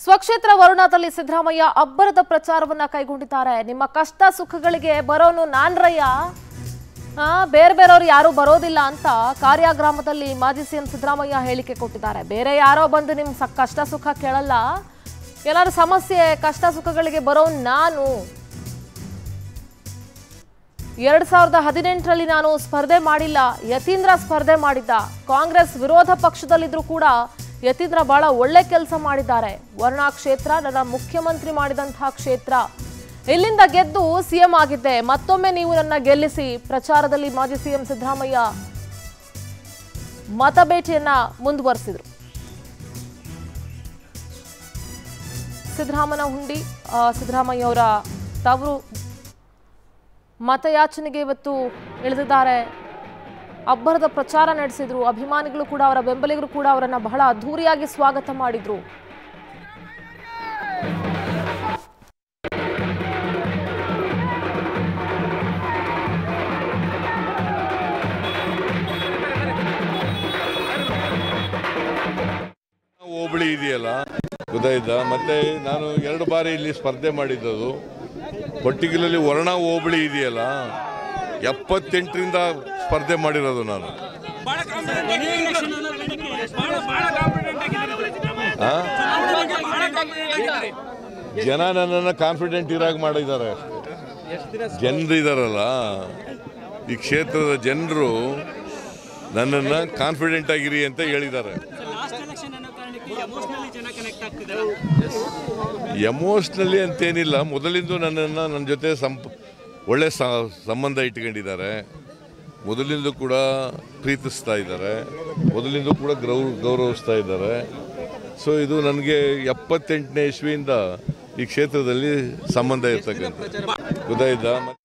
ಸ್ವಕ್ಷೇತ್ರ ವರುಣಾದಲ್ಲಿ ಸಿದ್ದರಾಮಯ್ಯ ಅಬ್ಬರದ ಪ್ರಚಾರವನ್ನ ಕೈಗೊಂಡಿದ್ದಾರೆ ನಿಮ್ಮ ಕಷ್ಟ ಸುಖಗಳಿಗೆ ಬರೋನು ನಾನ್ರಯ್ಯ ಆ, ಬೇರೆ ಬೇರೆಯವ್ರು ಯಾರು ಬರೋದಿಲ್ಲ ಅಂತ ಕಾರ್ಯಾಗ್ರಾಮದಲ್ಲಿ ಮಾಜಿ ಸಿಎಂ ಸಿದ್ದರಾಮಯ್ಯ ಹೇಳಿಕೆ ಕೊಟ್ಟಿದ್ದಾರೆ ಬೇರೆ ಯಾರೋ ಬಂದು ನಿಮ್ ಸ- ಕಷ್ಟ ಸುಖ ಕೇಳಲ್ಲ ಏನಾದ್ರು ಸಮಸ್ಯೆ ಕಷ್ಟ ಸುಖಗಳಿಗೆ ಬರೋ ನಾನು ಎರಡ್ ಸಾವಿರದ ಹದಿನೆಂಟರಲ್ಲಿ ನಾನು ಸ್ಪರ್ಧೆ ಮಾಡಿಲ್ಲ ಯತೀಂದ್ರ ಸ್ಪರ್ಧೆ ಮಾಡಿದ್ದ ಕಾಂಗ್ರೆಸ್ ವಿರೋಧ ಪಕ್ಷದಲ್ಲಿದ್ರು ಕೂಡ ಯತೀಂದ್ರ ಬಹಳ ಒಳ್ಳೆ ಕೆಲಸ ಮಾಡಿದ್ದಾರೆ ವರ್ಣಾ ಕ್ಷೇತ್ರ ನನ್ನ ಮುಖ್ಯಮಂತ್ರಿ ಮಾಡಿದಂತಹ ಕ್ಷೇತ್ರ ಇಲ್ಲಿಂದ ಗೆದ್ದು ಸಿಎಂ ಆಗಿದ್ದೆ ಮತ್ತೊಮ್ಮೆ ನೀವು ನನ್ನ ಗೆಲ್ಲಿಸಿ ಪ್ರಚಾರದಲ್ಲಿ ಮಾಜಿ ಸಿಎಂ ಸಿದ್ದರಾಮಯ್ಯ ಮತಬೇಟೆಯನ್ನ ಮುಂದುವರೆಸಿದ್ರು ಸಿದ್ದರಾಮನ ಹುಂಡಿ ಆ, ಸಿದ್ದರಾಮಯ್ಯ ಅವರ ತವರು ಮತಯಾಚನೆಗೆ ಇವತ್ತು ಇಳಿದಿದ್ದಾರೆ ಅಬ್ಬರದ ಪ್ರಚಾರ ನಡೆಸಿದ್ರು ಅಭಿಮಾನಿಗಳು ಕೂಡ ಅವರ ಬೆಂಬಲಿಗರು ಕೂಡ ಅವರನ್ನ ಬಹಳ ಅದ್ಧೂರಿಯಾಗಿ ಸ್ವಾಗತ ಮಾಡಿದ್ರು ಹೋಬಳಿ ಇದೆಯಲ್ಲ ಗೊತ್ತಾಯ್ತಾ ಮತ್ತೆ ನಾನು ಎರಡು ಬಾರಿ ಇಲ್ಲಿ ಸ್ಪರ್ಧೆ ಮಾಡಿದ್ದದು ಪರ್ಟಿಕ್ಯುಲರ್ಲಿ ವರ್ಣ ಹೋಬಳಿ ಇದೆಯಲ್ಲ ಎಪ್ಪತ್ತೆಂಟರಿಂದ ಸ್ಪರ್ಧೆ ಮಾಡಿರೋದು ನಾನು ಬಹಳ ಕಾನ್ಫಿಡೆಂಟ್ ಎಲೆಕ್ಷನ್ ಬಹಳ ಬಹಳ ಕಾನ್ಫಿಡೆಂಟ್ ಆಗಿದ್ದಾರೆ ಆ? ಬಹಳ ಕಾನ್ಫಿಡೆಂಟ್ ಆಗಿದ್ದಾರೆ ಜನ ನನ್ನನ್ನು ಕಾನ್ಫಿಡೆಂಟ್ ಇರಾಗ ಮಾಡಿದ್ದಾರೆ ಜನರು ಇದಾರಲ್ಲ ಈ ಕ್ಷೇತ್ರದ ಜನರು ನನ್ನನ್ನು ಕಾನ್ಫಿಡೆಂಟ್ ಆಗಿರಿ ಅಂತ ಹೇಳಿದ್ದಾರೆ ಲಾಸ್ಟ್ ಎಲೆಕ್ಷನ್ ಅನ್ನೋ ಕಾರಣಕ್ಕೆ ಎಮೋಷನಲಿ ಜನ ಕನೆಕ್ಟ್ ಆಗ್ತಿದ್ದಾರೆ ಎಮೋಷ್ನಲಿ ಅಂತೇನಿಲ್ಲ ಮೊದಲಿಂದ ನನ್ನನ್ನು ನನ್ನ ಜೊತೆ ಸಂಪ್ ಒಳ್ಳೆ ಸ- ಸಂಬಂಧ ಇಟ್ಕೊಂಡಿದ್ದಾರೆ ಮೊದಲಿಂದ ಕೂಡ ಪ್ರೀತಿಸ್ತಾ ಇದ್ದಾರೆ ಮೊದಲಿಂದ ಕೂಡ ಗೌರವ ಗೌರವಿಸ್ತಾ ಇದ್ದಾರೆ ಸೊ ಇದು ನನಗೆ ಎಪ್ಪತ್ತೆಂಟನೇ ಇಸ್ವಿಯಿಂದ ಈ ಕ್ಷೇತ್ರದಲ್ಲಿ ಸಂಬಂಧ ಇರ್ತಕ್ಕಂಥ ಗೊತ್ತಾಯ್ತಾ